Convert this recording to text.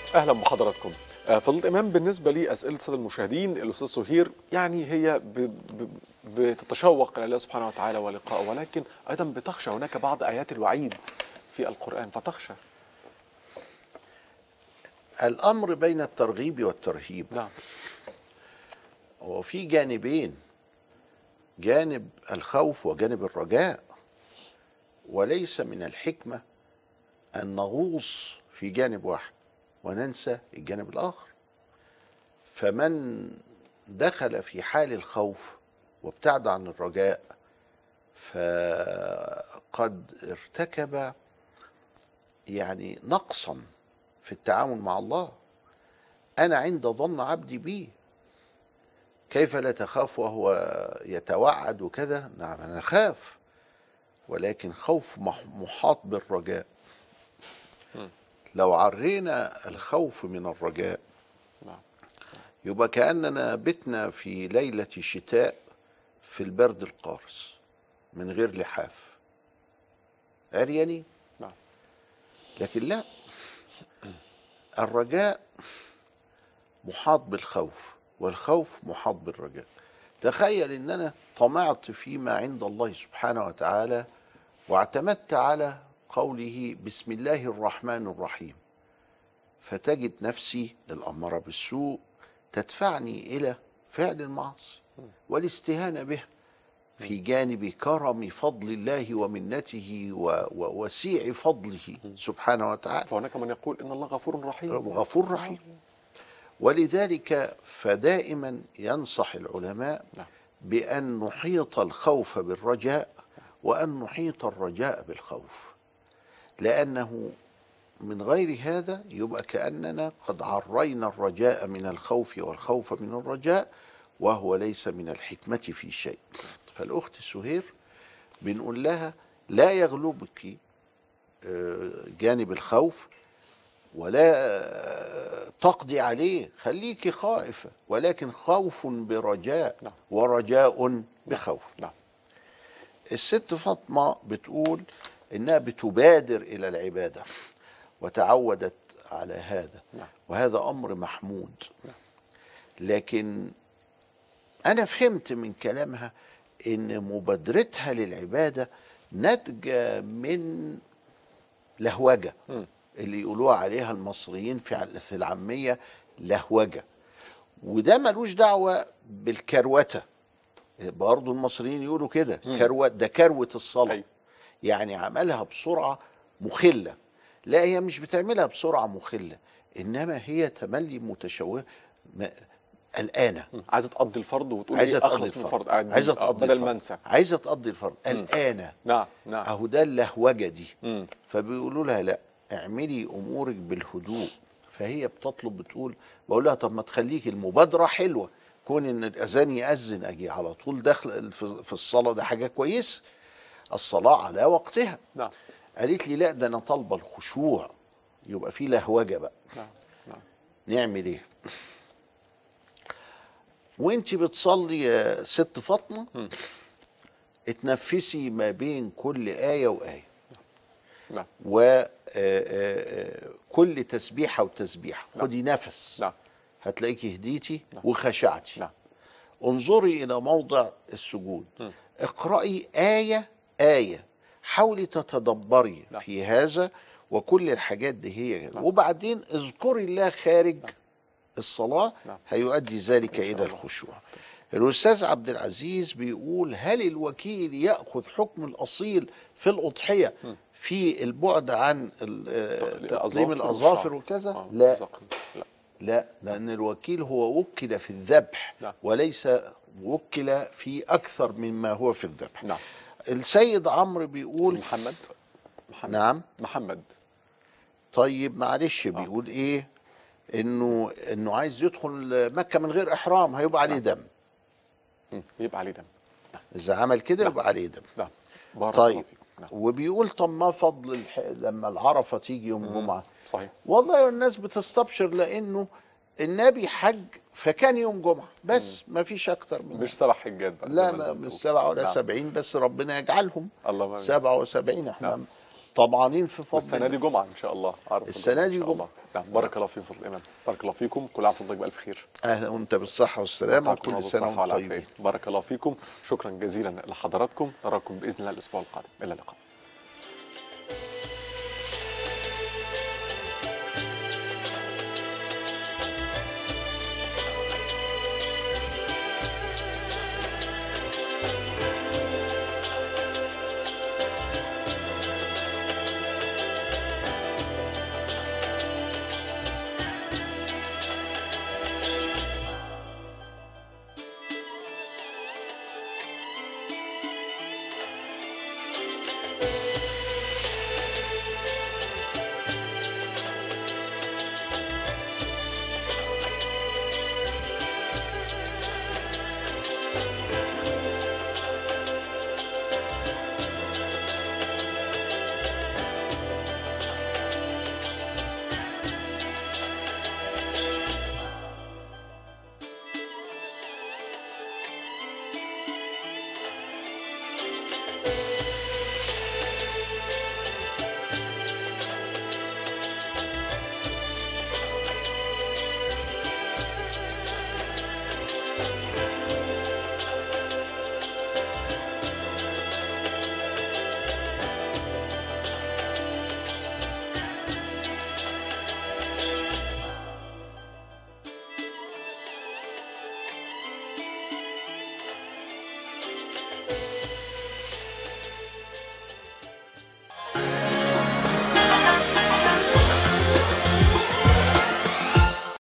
اهلا بحضراتكم آه، فضيله الامام بالنسبه لي اسئله الساده المشاهدين الاستاذ سهير يعني هي ب... ب... بتتشوق الى الله سبحانه وتعالى ولقائه ولكن ايضا بتخشى هناك بعض ايات الوعيد في القران فتخشى الامر بين الترغيب والترهيب نعم وفي جانبين جانب الخوف وجانب الرجاء وليس من الحكمه ان نغوص في جانب واحد وننسى الجانب الاخر فمن دخل في حال الخوف وابتعد عن الرجاء فقد ارتكب يعني نقصا في التعامل مع الله انا عند ظن عبدي بي كيف لا تخاف وهو يتوعد وكذا نعم انا خاف ولكن خوف مح- محاط بالرجاء لو عرينا الخوف من الرجاء نعم يبقى كأننا بتنا في ليلة شتاء في البرد القارس من غير لحاف عريانين نعم لكن لا الرجاء محاط بالخوف والخوف محاط بالرجاء تخيل ان انا طمعت فيما عند الله سبحانه وتعالى واعتمدت على قوله بسم الله الرحمن الرحيم فتجد نفسي الاماره بالسوء تدفعني الى فعل المعاصي والاستهانه به في جانب كرم فضل الله ومنته و- ووسيع فضله سبحانه وتعالى فهناك من يقول ان الله غفور رحيم غفور رحيم ولذلك فدائما ينصح العلماء نعم. بأن نحيط الخوف بالرجاء وأن نحيط الرجاء بالخوف لأنه من غير هذا يبقى كأننا قد عرينا الرجاء من الخوف والخوف من الرجاء وهو ليس من الحكمة في شيء فالأخت سهير بنقول لها لا يغلبك آه، جانب الخوف ولا تقضي عليه خليك خائفة ولكن خوف برجاء نعم. ورجاء بخوف نعم الست فاطمة بتقول إنها بتبادر إلى العبادة وتعودت على هذا نعم. وهذا أمر محمود لكن أنا فهمت من كلامها إن مبادرتها للعبادة ناتجة من لهوجة مم. اللي يقولوها عليها المصريين في ع- في العامية لهوجة وده ملوش دعوة بالكروتة برضو المصريين يقولوا كده كروت ده كروة الصلاة أيوة. يعني عملها بسرعة مخلة لا هي مش بتعملها بسرعة مخلة إنما هي تملي متشوهة ما- قلقانة مم. عايزه تقضي الفرض وتقول عايزة إيه تقضي اخلص من الفرض الفرض أعدي- عايزة آه، تقضي بدل الفرض ما انسى عايزة تقضي الفرض قلقانة نعم نعم اهو ده اللهوجه دي مم. فبيقولوا لها لا اعملي امورك بالهدوء فهي بتطلب بتقول بقول لها طب ما تخليكي المبادره حلوه كون ان الاذان ياذن اجي على طول داخل في في الصلاه ده حاجه كويسه الصلاه على وقتها نعم قالت لي لا ده انا طالبه الخشوع يبقى في لهوجه بقى نعم نعم نعمل ايه وانت بتصلي يا ست فاطمه اتنفسي ما بين كل ايه وايه نعم وكل تسبيحه وتسبيحه خدي نفس نعم هتلاقيكي هديتي وخشعتي نعم انظري الى موضع السجود اقرأي آية آية حاولي تتدبري نعم. في هذا وكل الحاجات دي هي وبعدين اذكري الله خارج الصلاة نعم. هيؤدي ذلك إن شاء إلى الله. الخشوع الأستاذ عبد العزيز بيقول هل الوكيل يأخذ حكم الأصيل في الأضحية في البعد عن ال- آه، تقليم الأظافر والشعر. وكذا آه، لا بالظبط. لا لا لأن الوكيل هو وكل في الذبح نعم. وليس وكل في أكثر مما هو في الذبح نعم السيد عمرو بيقول محمد محمد نعم محمد طيب معلش بيقول ايه انه انه عايز يدخل مكة من غير احرام هيبقى عليه دم مم. يبقى عليه دم اذا عمل كده يبقى عليه دم نعم بارك الله طيب فيكم نعم وبيقول طب ما فضل الح... لما العرفة تيجي يوم الجمعة صحيح والله الناس بتستبشر لانه النبي حج فكان يوم جمعة بس ما فيش اكتر من مش سبع حجات بقى لا زي ما ما- أنت مش بتقول. سبعة ولا نعم. سبعين بس ربنا يجعلهم اللهم آمين. سبعة وسبعين احنا نعم. طمعانين في فضل والسنه دي جمعه ان شاء الله عارف السنة إن دي شاء جمعة. الله. نعم بارك الله فيكم فضل الامام بارك الله فيكم كل عام وانتم بالف خير اهلا وانت بالصحه والسلامه وأنتم وكل سنه بالصحة وانتم والعافية. طيبين بارك الله فيكم شكرا جزيلا لحضراتكم نراكم باذن الله الاسبوع القادم الى اللقاء